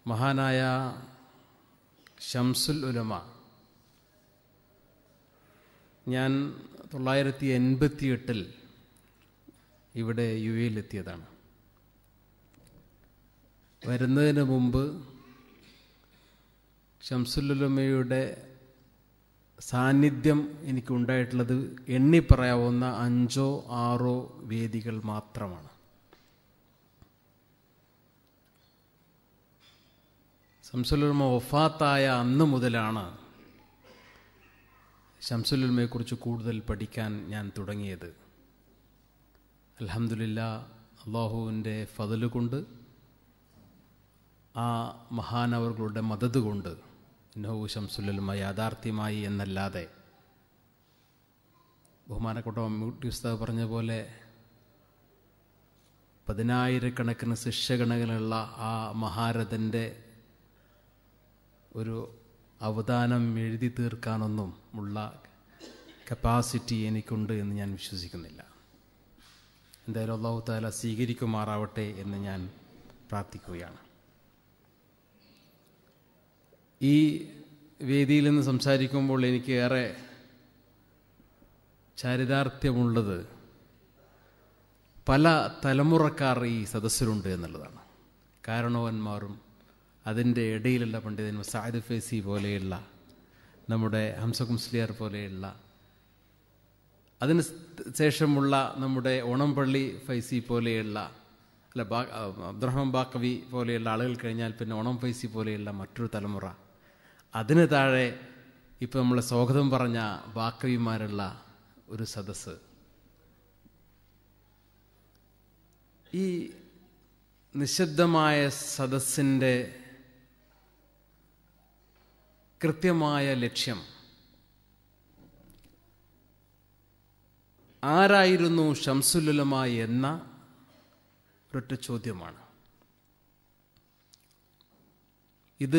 മഹാനായ ഷംസുൽ ഉലമ ഞാൻ തൊള്ളായിരത്തി എൺപത്തി എട്ടിൽ ഇവിടെ യു എയിലെത്തിയതാണ് വരുന്നതിന് മുമ്പ് ഷംസുലുലമയുടെ സാന്നിധ്യം എനിക്കുണ്ടായിട്ടുള്ളത് എണ്ണി പറയാവുന്ന അഞ്ചോ ആറോ വേദികൾ മാത്രമാണ് ശംസുലുൽമ വഫാത്തായ അന്ന് മുതലാണ് ശംസുലുൽമയെക്കുറിച്ച് കൂടുതൽ പഠിക്കാൻ ഞാൻ തുടങ്ങിയത് അലഹമില്ല അള്ളാഹുവിൻ്റെ ഫതല് കൊണ്ട് ആ മഹാനവറുകളുടെ മദത് കൊണ്ട് ഇന്നഹു ശംസുലുൽമ യാഥാർത്ഥ്യമായി എന്നല്ലാതെ ബഹുമാനപ്പെട്ട മമ്മൂട്ടി ഉസ്താദ് പറഞ്ഞ പോലെ പതിനായിരക്കണക്കിന് ശിഷ്യഗണങ്ങളുള്ള ആ മഹാരഥൻ്റെ ഒരു അവദാനം എഴുതി തീർക്കാനൊന്നും ഉള്ള കപ്പാസിറ്റി എനിക്കുണ്ട് എന്ന് ഞാൻ വിശ്വസിക്കുന്നില്ല എന്തായാലും അള്ളാഹു താല സ്വീകരിക്കുമാറാവട്ടെ എന്ന് ഞാൻ പ്രാർത്ഥിക്കുകയാണ് ഈ വേദിയിൽ നിന്ന് സംസാരിക്കുമ്പോൾ എനിക്ക് ഏറെ ചാരിതാർത്ഥ്യമുള്ളത് പല തലമുറക്കാർ ഈ സദസ്സിലുണ്ട് എന്നുള്ളതാണ് കാരണവന്മാരും അതിൻ്റെ ഇടയിലുള്ള പണ്ഡിതന്മാർ സായിദ് ഫേസി പോലെയുള്ള നമ്മുടെ ഹംസക് മുസ്ലിയാർ പോലെയുള്ള അതിന് ശേഷമുള്ള നമ്മുടെ ഓണംപള്ളി ഫൈസി പോലെയുള്ള അല്ല ബാ അബ്ദുറഹ്മാൻ ബാക്കവി പോലെയുള്ള ആളുകൾ കഴിഞ്ഞാൽ പിന്നെ ഓണം ഫൈസി പോലെയുള്ള മറ്റൊരു തലമുറ അതിന് താഴെ ഇപ്പം നമ്മൾ സ്വാഗതം പറഞ്ഞ ബാക്കവിമാരുള്ള ഒരു സദസ്സ് ഈ നിശബ്ദമായ സദസ്സിൻ്റെ കൃത്യമായ ലക്ഷ്യം ആരായിരുന്നു ഷംസുലുലമ എന്ന ഒരൊറ്റ ചോദ്യമാണ് ഇത്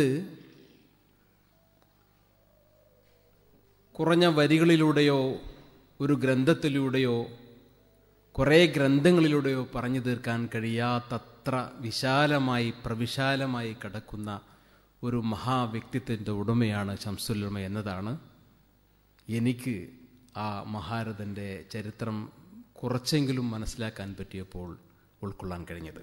കുറഞ്ഞ വരികളിലൂടെയോ ഒരു ഗ്രന്ഥത്തിലൂടെയോ കുറേ ഗ്രന്ഥങ്ങളിലൂടെയോ പറഞ്ഞു തീർക്കാൻ കഴിയാത്തത്ര വിശാലമായി പ്രവിശാലമായി കിടക്കുന്ന ഒരു മഹാവ്യക്തിത്വത്തിൻ്റെ ഉടമയാണ് ഷംസുലുമ എന്നതാണ് എനിക്ക് ആ മഹാരഥൻ്റെ ചരിത്രം കുറച്ചെങ്കിലും മനസ്സിലാക്കാൻ പറ്റിയപ്പോൾ ഉൾക്കൊള്ളാൻ കഴിഞ്ഞത്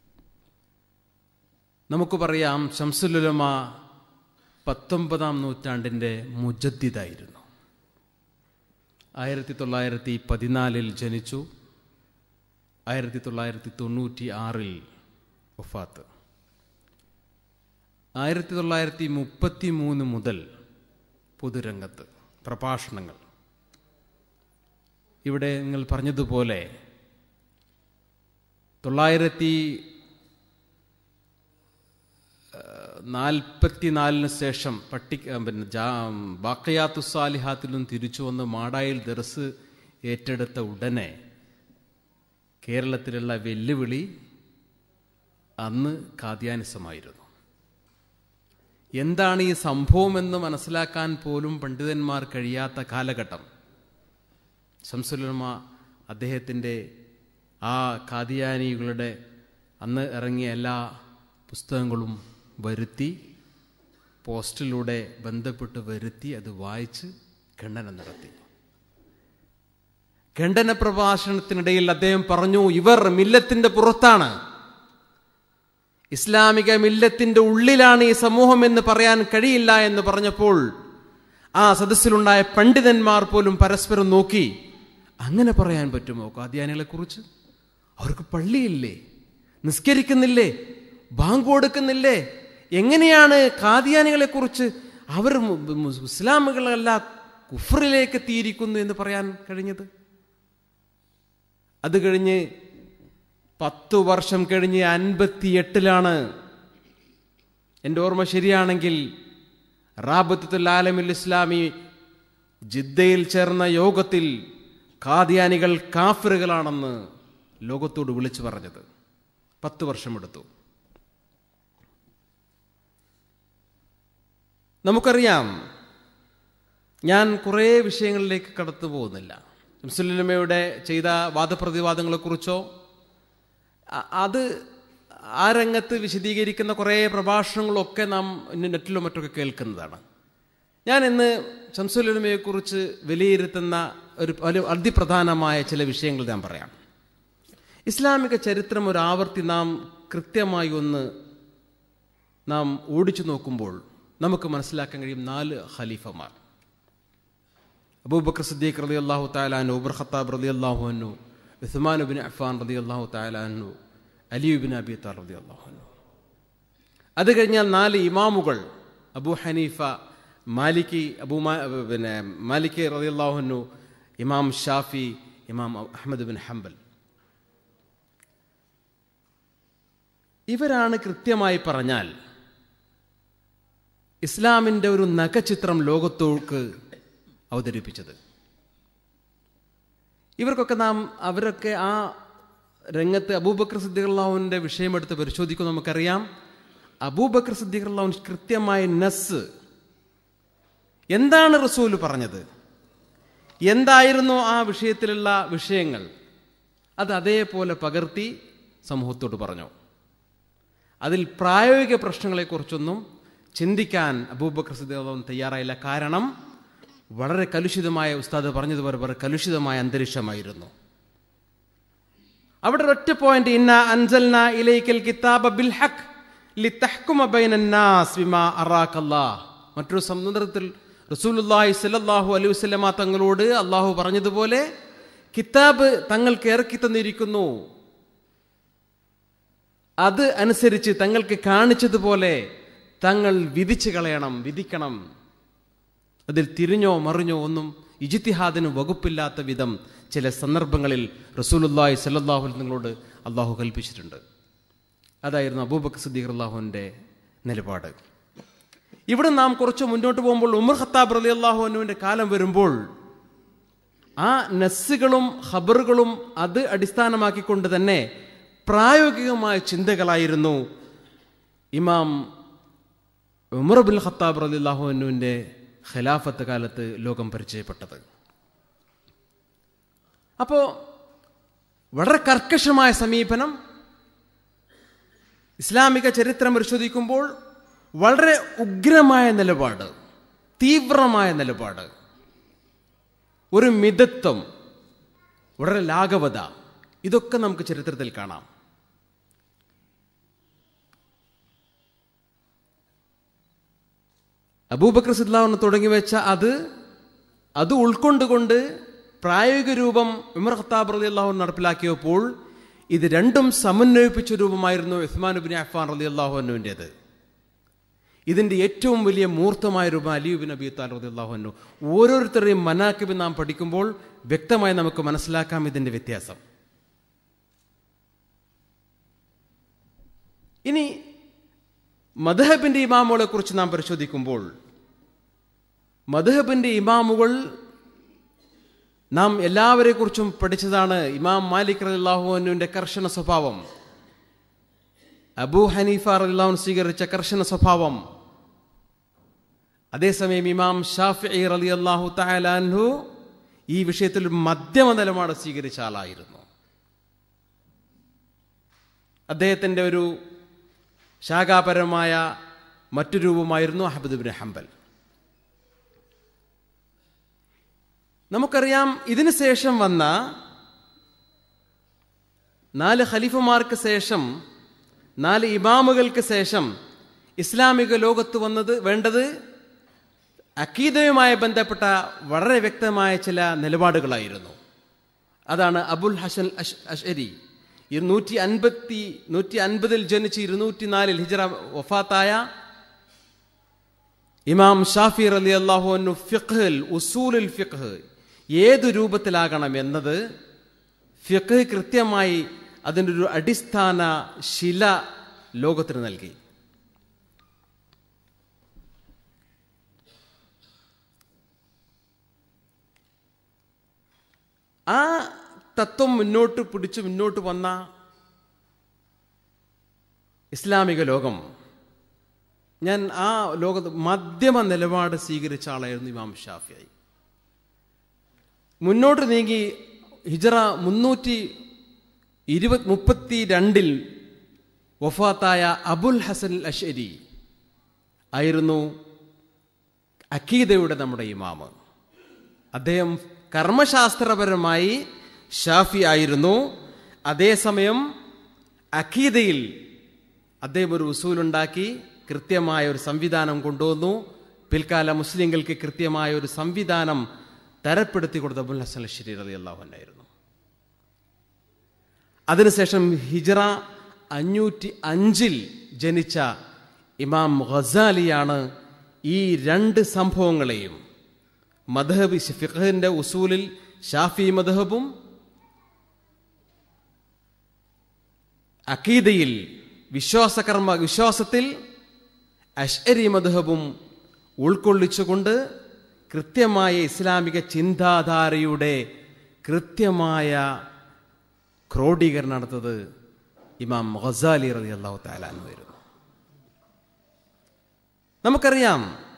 നമുക്ക് പറയാം ഷംസുലുലമ പത്തൊമ്പതാം നൂറ്റാണ്ടിൻ്റെ മുജദ്ദിദായിരുന്നു ആയിരത്തി തൊള്ളായിരത്തി പതിനാലിൽ ജനിച്ചു ആയിരത്തി തൊള്ളായിരത്തി തൊണ്ണൂറ്റി ആറിൽ വഫാത്ത് ആയിരത്തി തൊള്ളായിരത്തി മുപ്പത്തി മൂന്ന് മുതൽ പൊതുരംഗത്ത് പ്രഭാഷണങ്ങൾ ഇവിടെ നിങ്ങൾ പറഞ്ഞതുപോലെ തൊള്ളായിരത്തി നാൽപ്പത്തിനാലിന് ശേഷം പട്ടി പിന്നെ ജാ ബാക്കയാത്തുസാലിഹാത്തിലും തിരിച്ചു വന്ന് മാടായിൽ ദർസ് ഏറ്റെടുത്ത ഉടനെ കേരളത്തിലുള്ള വെല്ലുവിളി അന്ന് കാദ്യാനിസമായിരുന്നു എന്താണ് ഈ സംഭവമെന്ന് മനസ്സിലാക്കാൻ പോലും പണ്ഡിതന്മാർ കഴിയാത്ത കാലഘട്ടം ശംസുലമ അദ്ദേഹത്തിൻ്റെ ആ കാദിയാനികളുടെ അന്ന് ഇറങ്ങിയ എല്ലാ പുസ്തകങ്ങളും വരുത്തി പോസ്റ്റിലൂടെ ബന്ധപ്പെട്ട് വരുത്തി അത് വായിച്ച് ഖണ്ഡനം നടത്തി ഖണ്ഡന പ്രഭാഷണത്തിനിടയിൽ അദ്ദേഹം പറഞ്ഞു ഇവർ മില്ലത്തിന്റെ പുറത്താണ് ഇസ്ലാമിക മില്ലത്തിന്റെ ഉള്ളിലാണ് ഈ സമൂഹം എന്ന് പറയാൻ കഴിയില്ല എന്ന് പറഞ്ഞപ്പോൾ ആ സദസ്സിലുണ്ടായ പണ്ഡിതന്മാർ പോലും പരസ്പരം നോക്കി അങ്ങനെ പറയാൻ പറ്റുമോ കാദ്യാനികളെ കുറിച്ച് അവർക്ക് പള്ളിയില്ലേ നിസ്കരിക്കുന്നില്ലേ ബാങ്ക് കൊടുക്കുന്നില്ലേ എങ്ങനെയാണ് കാദിയാനികളെ കുറിച്ച് അവർ ഇസ്ലാമുകളല്ല കുഫറിലേക്ക് എത്തിയിരിക്കുന്നു എന്ന് പറയാൻ കഴിഞ്ഞത് അത് കഴിഞ്ഞ് പത്തു വർഷം കഴിഞ്ഞ് അൻപത്തിയെട്ടിലാണ് എൻ്റെ ഓർമ്മ ശരിയാണെങ്കിൽ റാബത്തുൽ ആലമിൽ ഇസ്ലാമി ജിദ്ദയിൽ ചേർന്ന യോഗത്തിൽ കാദിയാനികൾ കാഫിറുകളാണെന്ന് ലോകത്തോട് വിളിച്ചു പറഞ്ഞത് പത്ത് വർഷമെടുത്തു നമുക്കറിയാം ഞാൻ കുറേ വിഷയങ്ങളിലേക്ക് കടന്നു പോകുന്നില്ല മുസ്ലിമയുടെ ചെയ്ത വാദപ്രതിവാദങ്ങളെക്കുറിച്ചോ അത് ആ രംഗത്ത് വിശദീകരിക്കുന്ന കുറേ പ്രഭാഷണങ്ങളൊക്കെ നാം നെറ്റിലും മറ്റൊക്കെ കേൾക്കുന്നതാണ് ഞാൻ ഇന്ന് ശംസുലമയെക്കുറിച്ച് വിലയിരുത്തുന്ന ഒരു ഒരു അതിപ്രധാനമായ ചില വിഷയങ്ങൾ ഞാൻ പറയാം ഇസ്ലാമിക ചരിത്രം ഒരു ആവർത്തി നാം കൃത്യമായി ഒന്ന് നാം ഓടിച്ചു നോക്കുമ്പോൾ നമുക്ക് മനസ്സിലാക്കാൻ കഴിയും നാല് ഖലീഫമാർ അബൂബക്കർ സിദ്ദീഖ് റതി അള്ളാഹു താലാനു ഉബർ ഖത്താബ് റതി അള്ളാഹു അന്നു ഉസ്മാൻ ബിൻ അഫ്ഫാൻ റതി അള്ളാഹു താലാനു അലിയുബിൻ അബി താൽ റതി അള്ളാഹു അന്നു അത് കഴിഞ്ഞാൽ നാല് ഇമാമുകൾ അബൂ ഹനീഫ മാലിക്കി അബൂ പിന്നെ മാലിക്കി റതി അള്ളാഹുനു ഇമാം ഷാഫി ഇമാം അഹമ്മദ് ബിൻ ഹംബൽ ഇവരാണ് കൃത്യമായി പറഞ്ഞാൽ ഇസ്ലാമിൻ്റെ ഒരു നഖചിത്രം ലോകത്തോക്ക് അവതരിപ്പിച്ചത് ഇവർക്കൊക്കെ നാം അവരൊക്കെ ആ രംഗത്ത് അബൂബക്കർ സിദ്ദിഖുല്ലാഹുവിൻ്റെ വിഷയമെടുത്ത് പരിശോധിക്കുമ്പോൾ നമുക്കറിയാം അബൂബക്കർ സിദ്ദിഖുല്ലാഹുൻ കൃത്യമായ നസ് എന്താണ് റസൂൽ പറഞ്ഞത് എന്തായിരുന്നു ആ വിഷയത്തിലുള്ള വിഷയങ്ങൾ അത് അതേപോലെ പകർത്തി സമൂഹത്തോട് പറഞ്ഞു അതിൽ പ്രായോഗിക പ്രശ്നങ്ങളെക്കുറിച്ചൊന്നും ചിന്തിക്കാൻ അബൂബക്കർ സിദ്ദീഖ് തയ്യാറായില്ല കാരണം വളരെ കലുഷിതമായ ഉസ്താദ് പറഞ്ഞതുപോലെ വളരെ കലുഷിതമായ അന്തരീക്ഷമായിരുന്നു അവിടെ ഒറ്റ പോയിന്റ് ഇന്ന അൻസൽന ഇലൈക്കൽ കിതാബ ബിൽ ഹഖ് ലിതഹ്കുമ ബൈനന്നാസ് ബിമാ അറാക്കല്ലാഹ് മറ്റൊരു സന്ദർഭത്തിൽ റസൂലുള്ളാഹി സ്വല്ലല്ലാഹു അലൈഹി വസല്ലമ തങ്ങളോട് അള്ളാഹു പറഞ്ഞതുപോലെ കിതാബ് തങ്ങൾക്ക് ഇറക്കി തന്നിരിക്കുന്നു അത് അനുസരിച്ച് തങ്ങൾക്ക് കാണിച്ചതുപോലെ തങ്ങൾ വിധിച്ചു കളയണം വിധിക്കണം അതിൽ തിരിഞ്ഞോ മറിഞ്ഞോ ഒന്നും ഇജിത്തിഹാദിന് വകുപ്പില്ലാത്ത വിധം ചില സന്ദർഭങ്ങളിൽ റസൂലുല്ലാഹി സല്ലാഹു നിങ്ങളോട് അള്ളാഹു കൽപ്പിച്ചിട്ടുണ്ട് അതായിരുന്നു അബൂബക്കർ സദ്ദീഖ് അള്ളാഹുവിൻ്റെ നിലപാട് ഇവിടെ നാം കുറച്ച് മുന്നോട്ട് പോകുമ്പോൾ ഉമർ ഖത്താബ് റലി അള്ളാഹുവിൻ്റെ കാലം വരുമ്പോൾ ആ നസ്സുകളും ഖബറുകളും അത് അടിസ്ഥാനമാക്കിക്കൊണ്ട് തന്നെ പ്രായോഗികമായ ചിന്തകളായിരുന്നു ഇമാം ഉമർ ബിൻ ഖത്താബ് റലി അള്ളാഹുവിൻ്റെ ഖിലാഫത്ത് കാലത്ത് ലോകം പരിചയപ്പെട്ടത് അപ്പോൾ വളരെ കർക്കശമായ സമീപനം ഇസ്ലാമിക ചരിത്രം പരിശോധിക്കുമ്പോൾ വളരെ ഉഗ്രമായ നിലപാട് തീവ്രമായ നിലപാട് ഒരു മിതത്വം വളരെ ലാഘവത ഇതൊക്കെ നമുക്ക് ചരിത്രത്തിൽ കാണാം അബൂബക്കർ സിദ്ലാവിന് തുടങ്ങി വെച്ച അത് അത് ഉൾക്കൊണ്ടുകൊണ്ട് പ്രായോഗിക രൂപം ഉമർ ഖത്താബ് റലി അള്ളാഹു നടപ്പിലാക്കിയപ്പോൾ ഇത് രണ്ടും സമന്വയിപ്പിച്ച രൂപമായിരുന്നു ഉസ്മാൻ ബിൻ അഫ്ഫാൻ റലി അള്ളാഹുവിൻ്റെത് ഇതിൻ്റെ ഏറ്റവും വലിയ മൂർത്തമായ രൂപം അലിയുബിൻ അബി താൽ റതി അള്ളാഹുനു ഓരോരുത്തരുടെയും മനാക്കിബ് നാം പഠിക്കുമ്പോൾ വ്യക്തമായി നമുക്ക് മനസ്സിലാക്കാം ഇതിൻ്റെ വ്യത്യാസം ഇനി മധഹബിൻ്റെ ഇമാമുകളെ കുറിച്ച് നാം പരിശോധിക്കുമ്പോൾ മധഹബിൻ്റെ ഇമാമുകൾ നാം എല്ലാവരെ കുറിച്ചും പഠിച്ചതാണ് ഇമാം മാലിക് റലിള്ളാഹുവിൻ്റെ കർശന സ്വഭാവം അബൂ ഹനീഫ റലിള്ളാഹുൻ സ്വീകരിച്ച കർശന സ്വഭാവം അതേസമയം ഇമാം ഷാഫി റലി അള്ളാഹു താലാൻഹു ഈ വിഷയത്തിൽ മധ്യമ നിലപാട് സ്വീകരിച്ച ആളായിരുന്നു അദ്ദേഹത്തിൻ്റെ ഒരു ശാഖാപരമായ മറ്റു രൂപമായിരുന്നു അഹമ്മദ് ബിൻ ഹംബൽ നമുക്കറിയാം ഇതിനു ശേഷം വന്ന നാല് ഖലീഫമാർക്ക് ശേഷം നാല് ഇമാമുകൾക്ക് ശേഷം ഇസ്ലാമിക ലോകത്ത് വന്നത് വേണ്ടത് അക്കീദയുമായി ബന്ധപ്പെട്ട വളരെ വ്യക്തമായ ചില നിലപാടുകളായിരുന്നു അതാണ് അബുൽ ഹസൻ അഷ് അഷരി ഇരുന്നൂറ്റി അൻപത്തി നൂറ്റി അൻപതിൽ ജനിച്ച് ഇരുന്നൂറ്റി നാലിൽ ഹിജറ വഫാത്തായ ഇമാം ഷാഫി അലി അള്ളാഹുനു ഫിഖ്ഹിൽ ഉസൂലുൽ ഫിഖ് ഏതു രൂപത്തിലാകണം എന്നത് ഫിഖ് കൃത്യമായി അതിൻ്റെ ഒരു അടിസ്ഥാന ശില ലോകത്തിന് നൽകി ആ തത്വം മുന്നോട്ട് പിടിച്ച് മുന്നോട്ട് വന്ന ഇസ്ലാമിക ലോകം ഞാൻ ആ ലോകത്ത് മധ്യമ നിലപാട് സ്വീകരിച്ച ആളായിരുന്നു ഇമാം ഷാഫിയായി മുന്നോട്ട് നീങ്ങി ഹിജറ മുന്നൂറ്റി ഇരുപത് മുപ്പത്തി രണ്ടിൽ വഫാത്തായ അബുൽ ഹസൻ അഷരി ആയിരുന്നു അക്കീദയുടെ നമ്മുടെ ഇമാമ് അദ്ദേഹം കർമ്മശാസ്ത്രപരമായി ഷാഫി ആയിരുന്നു അതേസമയം അക്കീദയിൽ അദ്ദേഹം ഒരു ഉസൂലുണ്ടാക്കി കൃത്യമായ ഒരു സംവിധാനം കൊണ്ടുവന്നു പിൽക്കാല മുസ്ലിങ്ങൾക്ക് കൃത്യമായ ഒരു സംവിധാനം തരപ്പെടുത്തി കൊടുത്ത അബുൽ ഹസൻ അഷരി അലി അള്ളാഹുനായിരുന്നു അതിനുശേഷം ഹിജറ അഞ്ഞൂറ്റി അഞ്ചിൽ ജനിച്ച ഇമാം ഖസാലിയാണ് ഈ രണ്ട് സംഭവങ്ങളെയും മധഹബ് ഫിഖഹിന്റെ ഉസൂലിൽ ഷാഫി മധഹബും അക്കീദയിൽ വിശ്വാസകർമ്മ വിശ്വാസത്തിൽ അഷ്അരി മധഹബും ഉൾക്കൊള്ളിച്ചുകൊണ്ട് കൃത്യമായ ഇസ്ലാമിക ചിന്താധാരയുടെ കൃത്യമായ ക്രോഡീകരണം നടത്തത് ഇമാം ഖസാലി റതി അള്ളാഹു താലാനുമായിരുന്നു നമുക്കറിയാം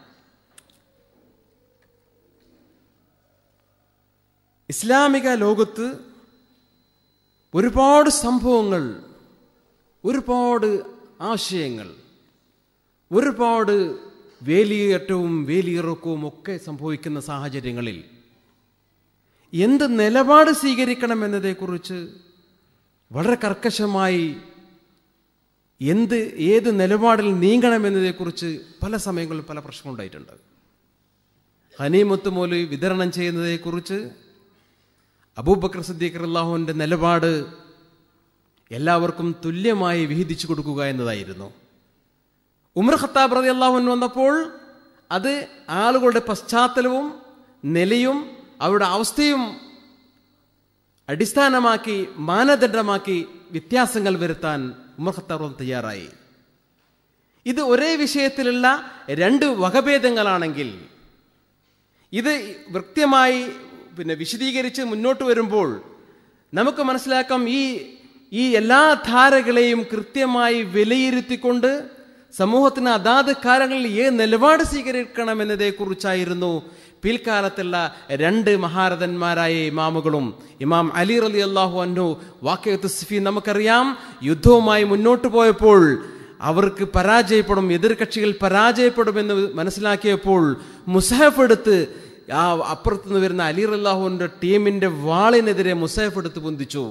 ഇസ്ലാമിക ലോകത്ത് ഒരുപാട് സംഭവങ്ങൾ ഒരുപാട് ആശയങ്ങൾ ഒരുപാട് വേലിയേറ്റവും വേലിയിറക്കവും ഒക്കെ സംഭവിക്കുന്ന സാഹചര്യങ്ങളിൽ എന്ത് നിലപാട് സ്വീകരിക്കണം എന്നതേക്കുറിച്ച് വളരെ കർക്കശമായി എന്ത് ഏത് നിലപാടിൽ നീങ്ങണം എന്നതേക്കുറിച്ച് പല സമയങ്ങളിൽ പല പ്രശ്നങ്ങളുണ്ടായിട്ടുണ്ട് ഹനീമത്ത് മോല് വിതരണം ചെയ്യുന്നതേക്കുറിച്ച് അബൂബക്കർ സദ്ദീഖർ അള്ളാഹുവിൻ്റെ നിലപാട് എല്ലാവർക്കും തുല്യമായി വിഹിതിച്ചു കൊടുക്കുക എന്നതായിരുന്നു ഉമർ ഖത്താബ് റതി അള്ളാഹുൻ വന്നപ്പോൾ അത് ആളുകളുടെ പശ്ചാത്തലവും നിലയും അവരുടെ അവസ്ഥയും അടിസ്ഥാനമാക്കി മാനദണ്ഡമാക്കി വ്യത്യാസങ്ങൾ വരുത്താൻ ഉമർ ഖത്താബ് തയ്യാറായി ഇത് ഒരേ വിഷയത്തിലുള്ള രണ്ട് വകഭേദങ്ങളാണെങ്കിൽ ഇത് കൃത്യമായി പിന്നെ വിശദീകരിച്ച് മുന്നോട്ട് വരുമ്പോൾ നമുക്ക് മനസ്സിലാക്കാം ഈ ഈ എല്ലാ ധാരകളെയും കൃത്യമായി വിലയിരുത്തിക്കൊണ്ട് സമൂഹത്തിന് അതാത് കാലങ്ങളിൽ ഏത് നിലപാട് സ്വീകരിക്കണം എന്നതേക്കുറിച്ചായിരുന്നു പിൽക്കാലത്തുള്ള രണ്ട് മഹാരഥന്മാരായ ഇമാമുകളും ഇമാം അലി റലി അള്ളാഹു അന്നു വാക്യത്ത് സിഫി നമുക്കറിയാം യുദ്ധവുമായി മുന്നോട്ട് പോയപ്പോൾ അവർക്ക് പരാജയപ്പെടും എതിർകക്ഷികൾ പരാജയപ്പെടുമെന്ന് മനസ്സിലാക്കിയപ്പോൾ മുസാഫ് എടുത്ത് ആ അപ്പുറത്ത് നിന്ന് വരുന്ന അലി അള്ളാഹുവിൻ്റെ ടീമിൻ്റെ വാളിനെതിരെ മുസാഫ് എടുത്ത് പൊന്തിച്ചു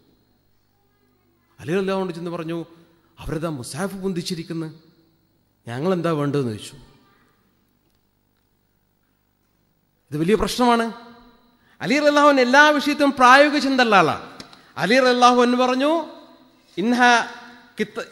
അലി അള്ളാഹുണ്ട് ചെന്ന് പറഞ്ഞു അവരെന്താ മുസാഫ് പൊന്തിച്ചിരിക്കുന്നു ഞങ്ങൾ എന്താ വേണ്ടതെന്ന് ചോദിച്ചു ഇത് വലിയ പ്രശ്നമാണ് അലി അള്ളാഹുൻ എല്ലാ വിഷയത്തിലും പ്രായോഗിക ചിന്തയുള്ള ആളാണ് അലി അള്ളാഹു എന്ന് പറഞ്ഞു ഇൻഹ കിത്ത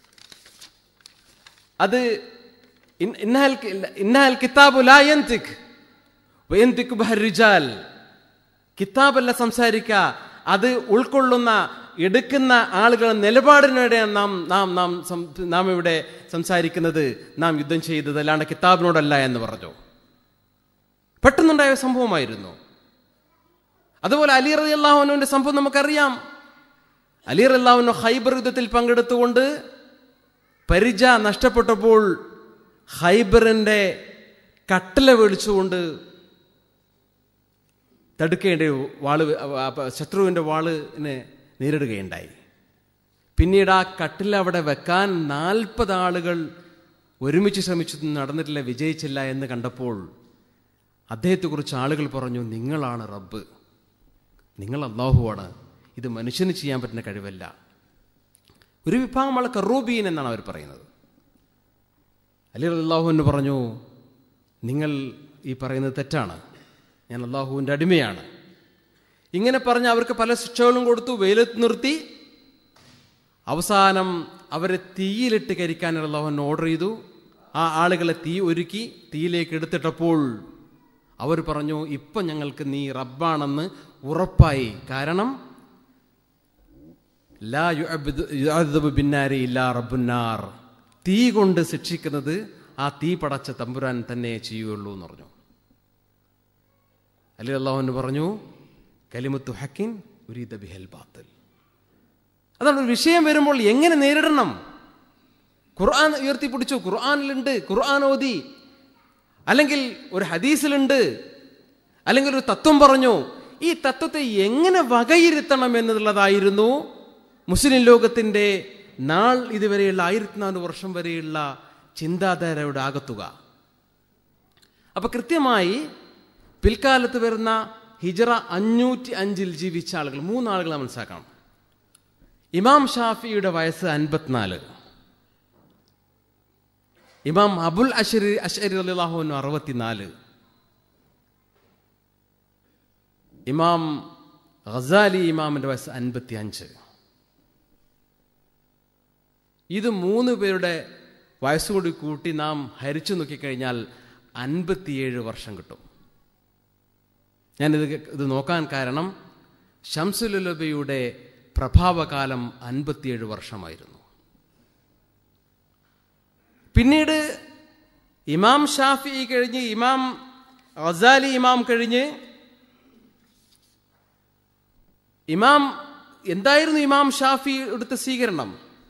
അത് ഇന്നഹൽ ഇന്നഹൽ കിതാബു ലാ യന്തിക് വയന്തിക് ബഹറിജാൽ കിതാബല്ല സംസാരിക്കുക അത് ഉൾക്കൊള്ളുന്ന എടുക്കുന്ന ആളുകളുടെ നിലപാടിനിടെയാണ് നാം നാം നാം നാം ഇവിടെ സംസാരിക്കുന്നത് നാം യുദ്ധം ചെയ്തത് അല്ലാണ്ട് കിതാബിനോടല്ല എന്ന് പറഞ്ഞു പെട്ടെന്നുണ്ടായ സംഭവമായിരുന്നു അതുപോലെ അലി റലി അള്ളാഹുവിൻ്റെ സംഭവം നമുക്കറിയാം അലി അള്ളാഹുവിന് ഹൈബർ യുദ്ധത്തിൽ പങ്കെടുത്തുകൊണ്ട് പരിച നഷ്ടപ്പെട്ടപ്പോൾ ഹൈബറിൻ്റെ കട്ടില മേടിച്ചുകൊണ്ട് തടുക്കേണ്ട വാള് ശത്രുവിൻ്റെ വാളിനെ നേരിടുകയുണ്ടായി പിന്നീട് ആ കട്ടിൽ അവിടെ വെക്കാൻ നാൽപ്പത് ആളുകൾ ഒരുമിച്ച് ശ്രമിച്ചു നടന്നിട്ടില്ല വിജയിച്ചില്ല എന്ന് കണ്ടപ്പോൾ അദ്ദേഹത്തെക്കുറിച്ച് ആളുകൾ പറഞ്ഞു നിങ്ങളാണ് റബ്ബ് നിങ്ങൾ അള്ളാഹുവാണ് ഇത് മനുഷ്യന് ചെയ്യാൻ പറ്റുന്ന കഴിവല്ല ഒരു വിഭാഗം ആൾ കറൂബീൻ എന്നാണ് അവർ പറയുന്നത് അലി അള്ളാഹു എന്ന് പറഞ്ഞു നിങ്ങൾ ഈ പറയുന്നത് തെറ്റാണ് ഞാൻ അള്ളാഹുവിൻ്റെ അടിമയാണ് ഇങ്ങനെ പറഞ്ഞ് അവർക്ക് പല ശിക്ഷകളും കൊടുത്തു വെയിലത്ത് നിർത്തി അവസാനം അവരെ തീയിലിട്ട് കരിക്കാൻ അള്ളാഹുൻ ഓർഡർ ചെയ്തു ആ ആളുകളെ തീ ഒരുക്കി തീയിലേക്ക് എടുത്തിട്ടപ്പോൾ അവർ പറഞ്ഞു ഇപ്പം ഞങ്ങൾക്ക് നീ റബ്ബാണെന്ന് ഉറപ്പായി കാരണം ലാ യുഅബ്ദു ബിന്നാരി ഇല്ലാ റബ്ബുന്നാർ തീ കൊണ്ട് ശിക്ഷിക്കുന്നത് ആ തീ പടച്ച തമ്പുരാൻ തന്നെ ചെയ്യുകയുള്ളൂ എന്ന് പറഞ്ഞു അലി അള്ളാഹുവിന് പറഞ്ഞു കലിമത്തു ഹക്കിൻ ഉരീദ ബിഹൽ ബാത്തൽ അതാണ് ഒരു വിഷയം വരുമ്പോൾ എങ്ങനെ നേരിടണം ഖുർആൻ ഉയർത്തിപ്പിടിച്ചു ഖുർആാനിലുണ്ട് ഖുർആൻ ഓതി അല്ലെങ്കിൽ ഒരു ഹദീസിലുണ്ട് അല്ലെങ്കിൽ ഒരു തത്വം പറഞ്ഞു ഈ തത്വത്തെ എങ്ങനെ വകയിരുത്തണം എന്നുള്ളതായിരുന്നു മുസ്ലിം ലോകത്തിൻ്റെ നാൾ ഇതുവരെയുള്ള ആയിരത്തി നാനൂറ് വർഷം വരെയുള്ള ചിന്താധാരയുടെ ആകത്തുക അപ്പൊ കൃത്യമായി പിൽക്കാലത്ത് വരുന്ന ഹിജറ അഞ്ഞൂറ്റി അഞ്ചിൽ ജീവിച്ച ആളുകൾ മൂന്നാളുകളെ മനസ്സിലാക്കണം ഇമാം ഷാഫിയുടെ വയസ്സ് അൻപത്തിനാല് ഇമാം അബുൽ അഷരി അഷരി അള്ളാഹുവിന് അറുപത്തിനാല് ഇമാം ഖസാലി ഇമാമിന്റെ വയസ്സ് അൻപത്തി അഞ്ച് ഇത് മൂന്ന് പേരുടെ വയസ്സുകൂടി കൂട്ടി നാം ഹരിച്ചു നോക്കിക്കഴിഞ്ഞാൽ അൻപത്തിയേഴ് വർഷം കിട്ടും ഞാനിത് ഇത് നോക്കാൻ കാരണം ഷംസുലുലബയുടെ പ്രഭാവകാലം അൻപത്തിയേഴ് വർഷമായിരുന്നു പിന്നീട് ഇമാം ഷാഫി കഴിഞ്ഞ് ഇമാം അസാലി ഇമാം കഴിഞ്ഞ് ഇമാം എന്തായിരുന്നു ഇമാം ഷാഫി എടുത്ത സ്വീകരണം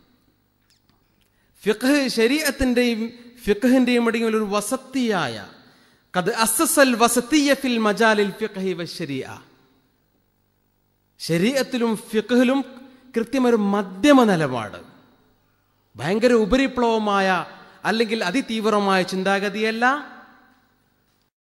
ഫിഖ് ശരീഅത്തിൻ്റെയും ഫിഖഹിൻ്റെയും ഇടയിൽ ഒരു വസത്തിയായ കത് അസസൽ വസത്തിയ ഫിൽ മജാലിൽ ഫിഖഹി വശരിയ ശരീഅത്തിലും ഫിഖഹിലും കൃത്യമൊരു മധ്യമ നിലപാട് ഭയങ്കര ഉപരിപ്ലവമായ അല്ലെങ്കിൽ അതിതീവ്രമായ ചിന്താഗതിയല്ല